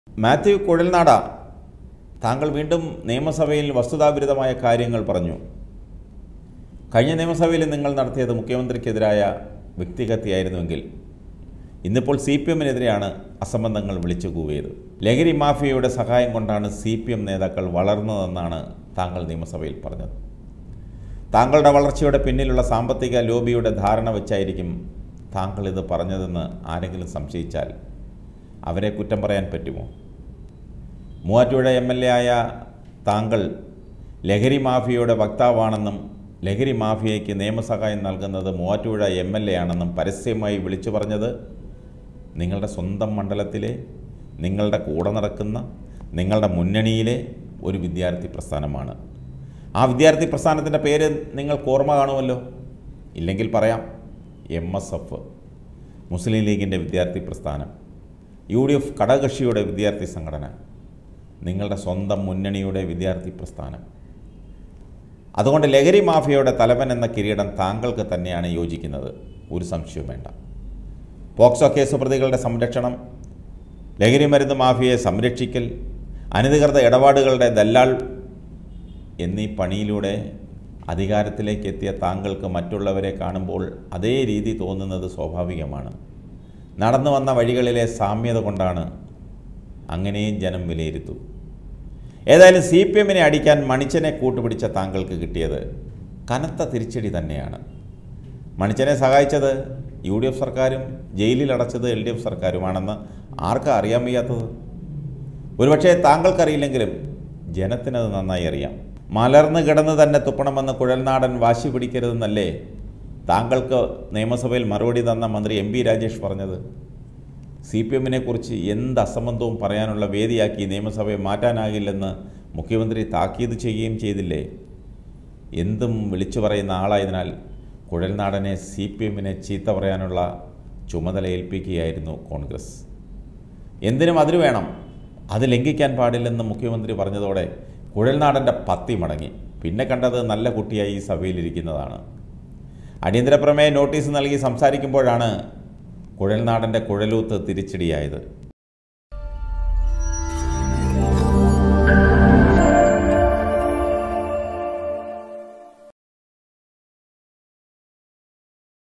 മാത്യു കുഴൽനാട താങ്കൾ വീണ്ടും നിയമസഭയിൽ വസ്തുതാവിരുദ്ധമായ കാര്യങ്ങൾ പറഞ്ഞു കഴിഞ്ഞ നിയമസഭയിൽ നിങ്ങൾ നടത്തിയത് മുഖ്യമന്ത്രിക്കെതിരായ വ്യക്തിഹത്യയായിരുന്നുവെങ്കിൽ ഇന്നിപ്പോൾ സി പി എമ്മിനെതിരെയാണ് അസംബന്ധങ്ങൾ വിളിച്ചു കൂവിയത് ലഹരി മാഫിയയുടെ സഹായം കൊണ്ടാണ് സി പി എം നേതാക്കൾ വളർന്നതെന്നാണ് താങ്കൾ നിയമസഭയിൽ പറഞ്ഞത് താങ്കളുടെ വളർച്ചയുടെ പിന്നിലുള്ള സാമ്പത്തിക ലോബിയുടെ ധാരണ വെച്ചായിരിക്കും താങ്കൾ ഇത് പറഞ്ഞതെന്ന് ആരെങ്കിലും സംശയിച്ചാൽ അവരെ കുറ്റം പറയാൻ പറ്റുമോ മൂവാറ്റുപുഴ എം എൽ എ ആയ താങ്കൾ ലഹരി മാഫിയയുടെ വക്താവാണെന്നും ലഹരി മാഫിയയ്ക്ക് നിയമസഹായം നൽകുന്നത് മൂവാറ്റുപുഴ എം എൽ എ ആണെന്നും പരസ്യമായി വിളിച്ചു പറഞ്ഞത് നിങ്ങളുടെ സ്വന്തം മണ്ഡലത്തിലെ നിങ്ങളുടെ കൂടെ നടക്കുന്ന നിങ്ങളുടെ മുന്നണിയിലെ ഒരു വിദ്യാർത്ഥി പ്രസ്ഥാനമാണ് ആ വിദ്യാർത്ഥി പ്രസ്ഥാനത്തിൻ്റെ പേര് നിങ്ങൾക്ക് ഓർമ്മ കാണുമല്ലോ ഇല്ലെങ്കിൽ പറയാം എം എസ് എഫ് മുസ്ലിം ലീഗിൻ്റെ വിദ്യാർത്ഥി പ്രസ്ഥാനം യു ഡി എഫ് ഘടകകക്ഷിയുടെ വിദ്യാർത്ഥി സംഘടന നിങ്ങളുടെ സ്വന്തം മുന്നണിയുടെ വിദ്യാർത്ഥി പ്രസ്ഥാനം അതുകൊണ്ട് ലഹരി മാഫിയയുടെ തലവൻ എന്ന കിരീടം താങ്കൾക്ക് തന്നെയാണ് യോജിക്കുന്നത് ഒരു സംശയവും വേണ്ട പോക്സോ കേസ് പ്രതികളുടെ സംരക്ഷണം ലഹരി മരുന്ന് മാഫിയയെ സംരക്ഷിക്കൽ അനധികൃത ഇടപാടുകളുടെ ദല്ലാൾ എന്നീ പണിയിലൂടെ അധികാരത്തിലേക്ക് എത്തിയ താങ്കൾക്ക് മറ്റുള്ളവരെ കാണുമ്പോൾ അതേ രീതി തോന്നുന്നത് സ്വാഭാവികമാണ് നടന്നു വന്ന വഴികളിലെ സാമ്യത കൊണ്ടാണ് അങ്ങനെയും ജനം വിലയിരുത്തു ഏതായാലും സി പി എമ്മിനെ അടിക്കാൻ മണിച്ചനെ കൂട്ടുപിടിച്ച താങ്കൾക്ക് കിട്ടിയത് കനത്ത തിരിച്ചടി തന്നെയാണ് മണിച്ചനെ സഹായിച്ചത് യു ഡി എഫ് സർക്കാരും ജയിലിൽ അടച്ചത് എൽ ഡി എഫ് സർക്കാരുമാണെന്ന് ആർക്കാ അറിയാൻ വയ്യാത്തത് ഒരുപക്ഷെ താങ്കൾക്കറിയില്ലെങ്കിലും ജനത്തിനത് നന്നായി അറിയാം മലർന്നു കിടന്ന് തന്നെ തുപ്പണമെന്ന് കുഴൽനാടൻ വാശി പിടിക്കരുതെന്നല്ലേ താങ്കൾക്ക് നിയമസഭയിൽ മറുപടി തന്ന മന്ത്രി എം പി രാജേഷ് പറഞ്ഞത് സി പി എമ്മിനെ കുറിച്ച് എന്ത് അസംബന്ധവും പറയാനുള്ള വേദിയാക്കി നിയമസഭയെ മാറ്റാനാകില്ലെന്ന് മുഖ്യമന്ത്രി താക്കീത് ചെയ്യുകയും ചെയ്തില്ലേ എന്തും വിളിച്ചു പറയുന്ന ആളായതിനാൽ കുഴൽനാടനെ സി പി എമ്മിനെ ചീത്ത പറയാനുള്ള ചുമതല ഏൽപ്പിക്കുകയായിരുന്നു കോൺഗ്രസ് എന്തിനും അതിന് വേണം അത് ലംഘിക്കാൻ പാടില്ലെന്ന് മുഖ്യമന്ത്രി പറഞ്ഞതോടെ കുഴൽനാടൻ്റെ പത്തി മടങ്ങി പിന്നെ കണ്ടത് നല്ല കുട്ടിയായി ഈ സഭയിലിരിക്കുന്നതാണ് അടിയന്തര പ്രമേയ നോട്ടീസ് നൽകി സംസാരിക്കുമ്പോഴാണ് കുഴൽനാടൻ്റെ കുഴലൂത്ത് തിരിച്ചടിയായത്